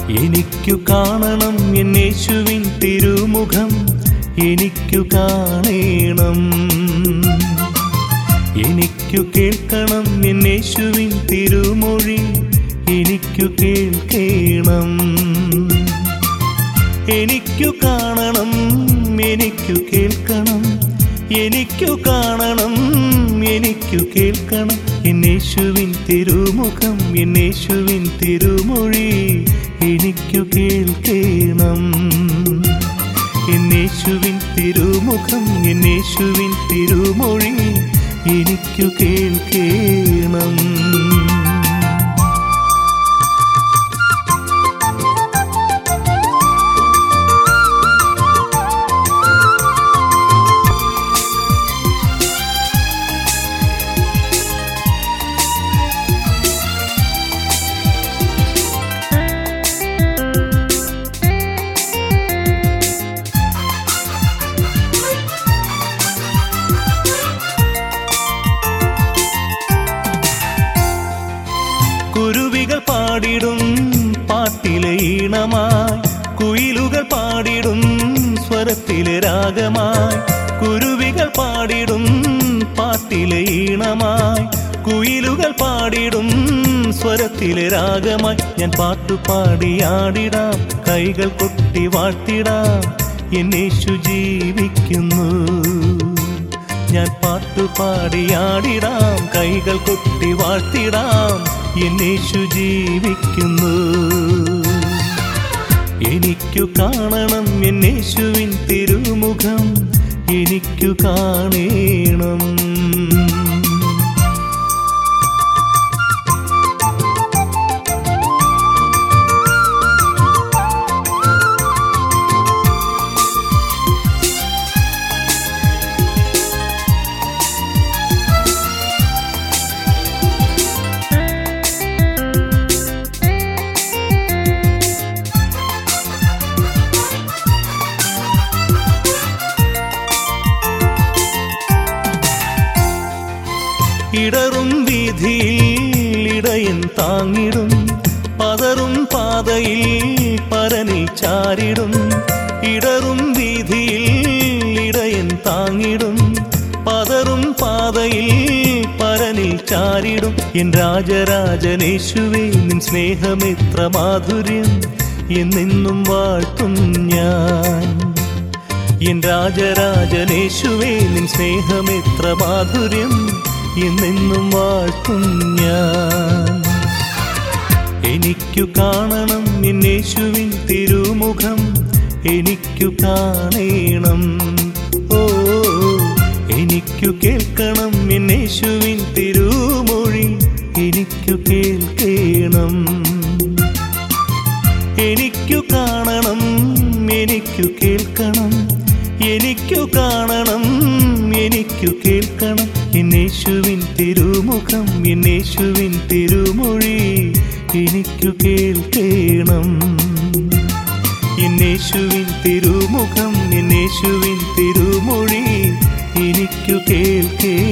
എനിക്കു കാണണം എന്നേശുവിൻ തിരുമുഖം എനിക്കു കാണേണം എനിക്കു കേൾക്കണം എന്നേശുവിൻ തിരുമൊഴി എനിക്കു കേൾക്കേണം എനിക്കു കാണണം എനിക്കു കേൾക്കണം എനിക്കു കാണണം എനിക്കു കേൾക്കണം എന്നേശുവിൻ തിരുമുഖം എന്നേശുവിൻ തിരുമൊഴി എനിക്കു കേൾക്കണം എന്നേശുവിൻ തിരുമുഖം എന്നേശുവിൻ തിരുമൊഴി എനിക്കു കേൾക്കേണം കുരുവികൾ പാടിടും പാട്ടിലെ ഈണമായി കുയിലുകൾ പാടിടും സ്വരത്തിലെ രാഗമായി കുരുവികൾ പാടിടും പാട്ടിലെ ഈണമായി കുയിലുകൾ പാടിടും സ്വരത്തിലെ രാഗമായി ഞാൻ പാട്ടുപാടിയാടിടാം കൈകൾ കൊട്ടി വാഴ്ത്തിടാം എന്നേശു ജീവിക്കുന്നു ഞാൻ പാട്ടുപാടിയാടിടാം കൈകൾ കൊട്ടി വാഴ്ത്തിടാം എന്നേശു ജീവിക്കുന്നു എനിക്കു കാണണം എന്നേശുവിൻ തിരുമുഖം എനിക്കു കാണേണം ഇടറും വീതിയിൽ ഇടയൻ താങ്ങിടും പതറും പാതയിൽ പരനിൽ ചാരിടും ഇടറും വീതിയിൽ ഇടയൻ താങ്ങിടും പതറും പാതയിൽ പരനിൽ ചാരിടും എൻ രാജരാജനേശുവേ നിൻ സ്നേഹമെത്ര മാധുര്യം എന്നെന്നും വാഴ്ത്തും ഞാൻ എൻ രാജരാജനേശുവേ നിൻ സ്നേഹമെത്ര മാധുര്യം എന്നെന്നും വാഴ്ത്തും ഞാൻ എനിക്കു കാണണം എന്നേശുവിൻ തിരുമുഖം എനിക്കു കാണേണം ഓ എനിക്കു കേൾക്കണം എന്നേശുവിൻ തിരുമൊഴി എനിക്കു കേൾക്കേണം എനിക്കു കാണണം എനിക്കു കേൾക്കണം എനിക്കു കാണണം എനിക്കു കേൾക്കണം എന്നേശുവിൻ തിരുമുഖം എന്നേശുവിൻ തിരുമൊഴി എനിക്കു കേൾക്കേണം എന്നേശുവിൻ തിരുമുഖം എന്നേശുവിൻ തിരുമൊഴി എനിക്കു കേൾക്കേ